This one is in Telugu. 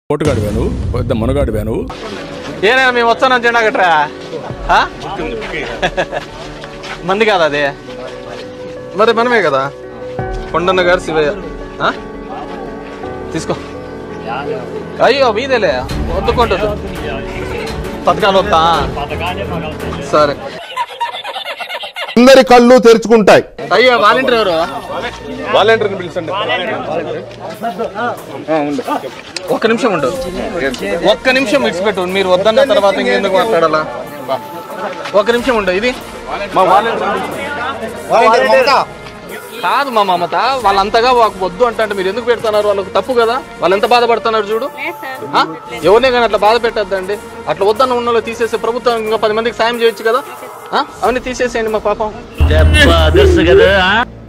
పోటుగాడివా నువ్వు పెద్ద మునగాడివా నువ్వు ఏనైనా మేము వస్తాను జెండా కట్టరా ఆ? మంది కాదా అదే మరి మనమే కదా కొండన్న గారు శివయ్య ఆ? తీసుకో అయ్యో మీదేలే వద్దుకుంటుంది పథకాలు వద్దా సరే అందరి కళ్ళు తెరుచుకుంటాయి అయ్యో వాలంటీర్ ఎవరు వాలంటీర్ని పిలిచండి ఒక్క నిమిషం ఉండు ఒక్క నిమిషం విడిచిపెట్టు మీరు వద్దన్న తర్వాత ఇంకెందుకు మాట్లాడాలా ఒక్క నిమిషం ఉండు ఇది మా వాలంటీర్ కాదు మా మమత వాళ్ళంతగా వాళ్ళకు వద్దు అంటే మీరు ఎందుకు పెడుతున్నారు వాళ్ళకు తప్పు కదా వాళ్ళు ఎంత బాధపడుతున్నారు చూడు ఆ? ఎవరినే కానీ అట్లా బాధ పెట్టద్దండి అట్లా వద్దన్న ఉన్న వాళ్ళు తీసేసి ప్రభుత్వం ఇంకా పది మందికి సాయం చేయొచ్చు కదా ఆ? అవన్నీ తీసేసేయండి మా పాపం తెలుసు కదా